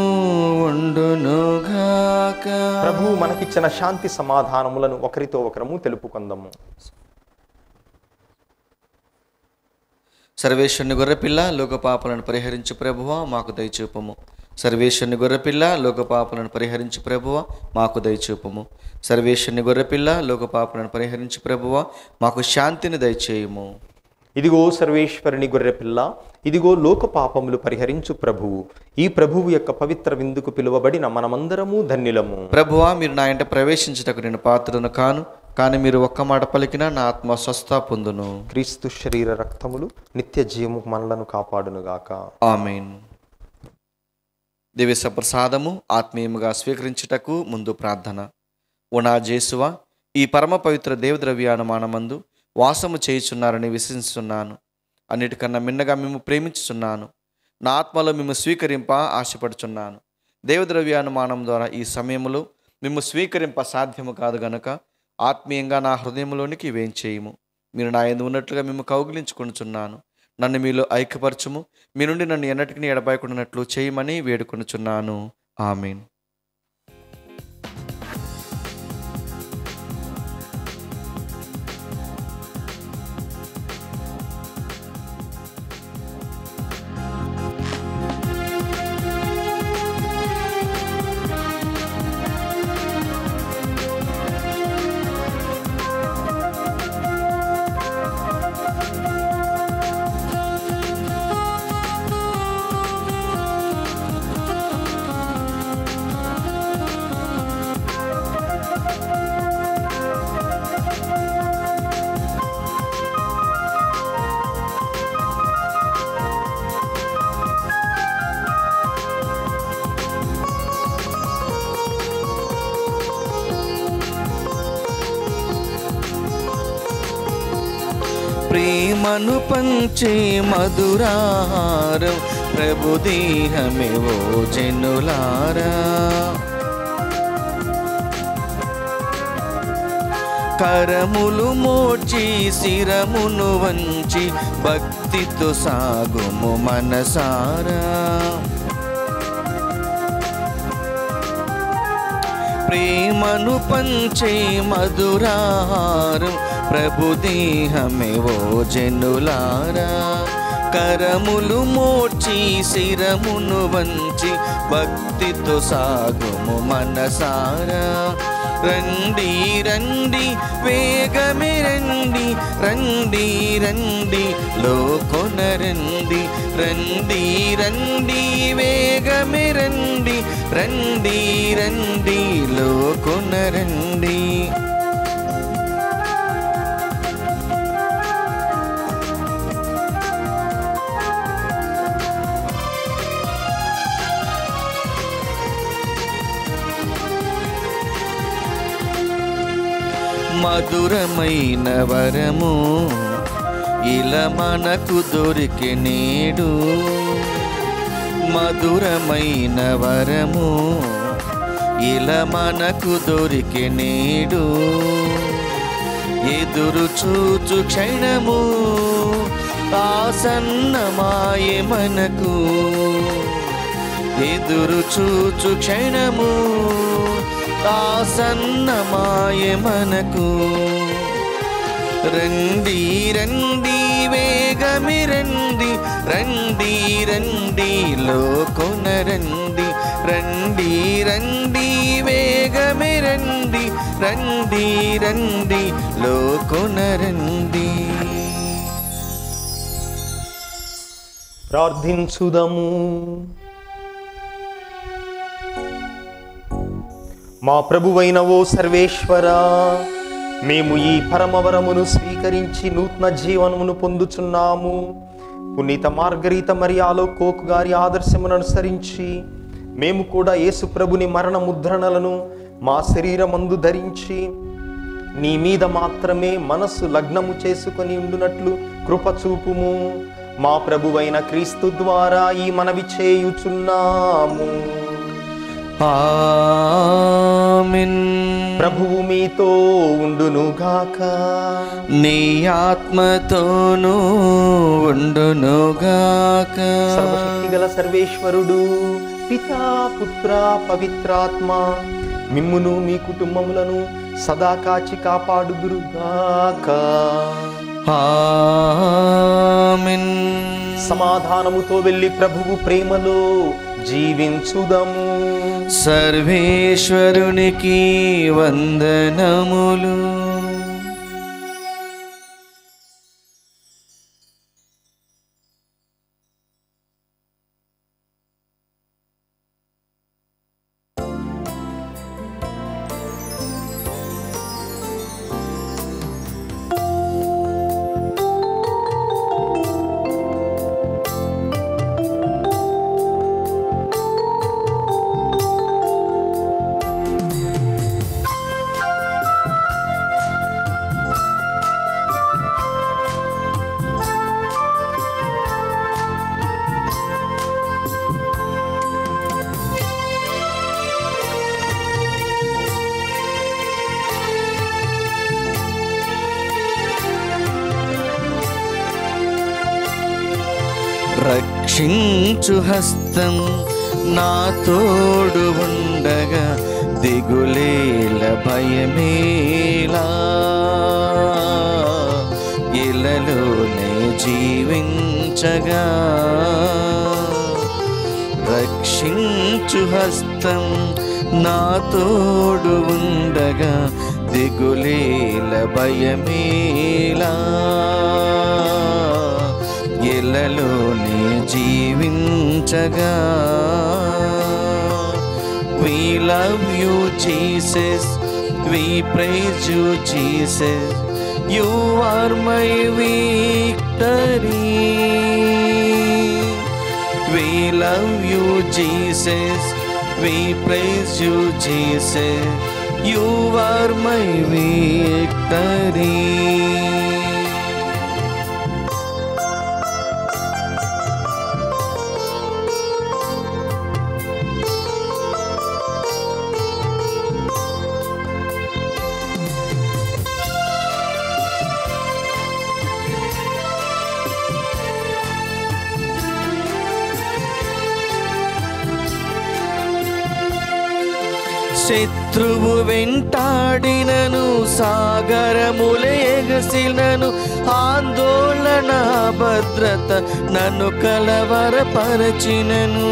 ఉండునుగాక ప్రభు మనకిచ్చిన శాంతి సమాధానములను ఒకరితో ఒకరము తెలుపుకుందాము సర్వేశ్వరుని గొర్రెపిల్ల లోకపాపలను పరిహరించు ప్రభువ మాకు దయచూపము సర్వేశ్వరుని గొర్రెపిల్ల లోకపాపలను పరిహరించు ప్రభువ మాకు దయచూపము సర్వేశ్వరుని గొర్రెపిల్ల లోకపాపలను పరిహరించు ప్రభువ మాకు శాంతిని దయచేయము ఇదిగో సర్వేశ్వరుని గొర్రెపిల్ల ఇదిగో లోక పాపములు పరిహరించు ప్రభువు ఈ ప్రభువు యొక్క పవిత్ర విందుకు పిలువబడిన మనమందరము ధన్యులము ప్రభువా మీరు నా ఇంట ప్రవేశించుటకు నేను పాత్రను కాను కానీ మీరు ఒక్క మాట పలికినా నా ఆత్మ స్వస్థ పొందును క్రీస్తు శరీర రక్తములు నిత్య జీవము మనలను కాపాడునుగాక ఆమెన్ దివ్య ప్రసాదము ఆత్మీయముగా స్వీకరించుటకు ముందు ప్రార్థన ఓ నా జేసువా ఈ పరమ పవిత్ర దేవద్రవ్యానుమానమందు వాసము చేయుచున్నారని విశ్వసిస్తున్నాను అన్నిటికన్నా మిన్నగా మేము ప్రేమించుచున్నాను నా ఆత్మలో మేము స్వీకరింప ఆశపడుచున్నాను దేవద్రవ్యానుమానం ద్వారా ఈ సమయంలో మేము స్వీకరింప సాధ్యము కాదు గనుక ఆత్మీయంగా నా హృదయంలోనికి వేంచేయము మీరు నా ఎందు ఉన్నట్లుగా మేము కౌగిలించుకొనుచున్నాను నన్ను మీలో ఐక్యపరచుము మీ నుండి నన్ను ఎన్నటికీ ఎడబాయకుండానట్లు చేయమని వేడుకొనుచున్నాను ఆమెన్ ప్రేమను పంచే మధురాహారం ప్రభు దేహమేవో జనులారా కరములు మోర్చి శిరమును వంచి భక్తితో సాగుము మనసారా ప్రేమను పంచే మధురాహారం ప్రభు దేహమేవో జనులారా కరములు మోర్చి శిరమును వంచి భక్తితో సాగుము మనసారా రండి రండి వేగమే రండి రండి రండి లోకొన రండి రండి రండి వేగమే రండి రండి రండి లోకొన రండి మధురమైన వరము ఇలా మనకు దొరికి నేడు మధురమైన వరము ఇలా మనకు దొరికి నేడు ఎదురు చూచు క్షణము ఆసన్నమాయే మనకు ఎదురు చూచు క్షణము ఆసన్నమాయే మనకు రండి రండి వేగమి రండి రండి రండి లోకొన రండి రండి రండి వేగమి రండి రండి రండి లోకొన రండి ప్రార్థించుదము మా ప్రభువైన ఓ సర్వేశ్వరా మేము ఈ పరమవరమును స్వీకరించి నూతన జీవనమును పొందుచున్నాము పునీత మార్గరీత మరియాలో కోకు గారి ఆదర్శమును అనుసరించి మేము కూడా యేసు ప్రభుని మరణ ముద్రణలను మా శరీరమందు ధరించి నీ మీద మాత్రమే మనస్సు లగ్నము చేసుకొని ఉండునట్లు కృప చూపుము మా ప్రభువైన క్రీస్తు ద్వారా ఈ మనవి చేయుచున్నాము ఆమెన్ ప్రభువు మీతో ఉండునుగాక నీ ఆత్మతోనూ ఉండునుగాక సర్వశక్తి గల సర్వేశ్వరుడు పితా పుత్ర పవిత్రాత్మ మిమ్మును మీ కుటుంబములను సదా కాచి కాపాడుదురుగాక ఆమెన్ సమాధానముతో వెళ్ళి ప్రభువు ప్రేమలో జీవించుదము సర్వేశ్వరునికి వందనములు రక్షించు హస్తం నా తోడు ఉండగా దిగులేల భయమేలా ఇలలోనే జీవించగా రక్షించు హస్తం నా తోడు ఉండగా దిగులేల భయమేలా ఇలలోనే జీవించగా We love you, Jesus. We praise you, Jesus. You are my victory. We love you, Jesus. We praise you, Jesus. You are my victory. శత్రువు వెంటాడినను సాగరములేగసినను ఆందోళన భద్రత నన్ను కలవరపరచినను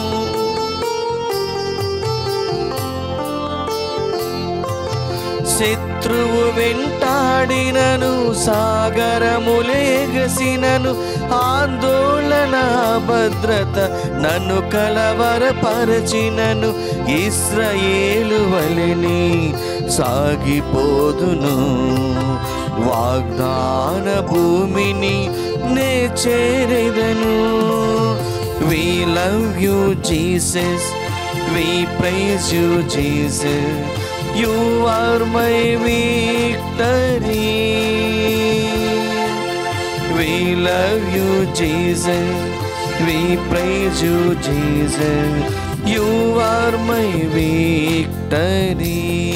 శత్రువు వెంటాడినను సాగరములేగసినను ఆందోళన భద్రత నన్ను కలవరపరచినను ఇస్రయేలు వలెని సాగిపోదును వాగ్దాన భూమిని నే చేరెదను We love you, Jesus. We praise you, Jesus. You are my victory. We love you, Jesus. We praise you, Jesus. You are my victory.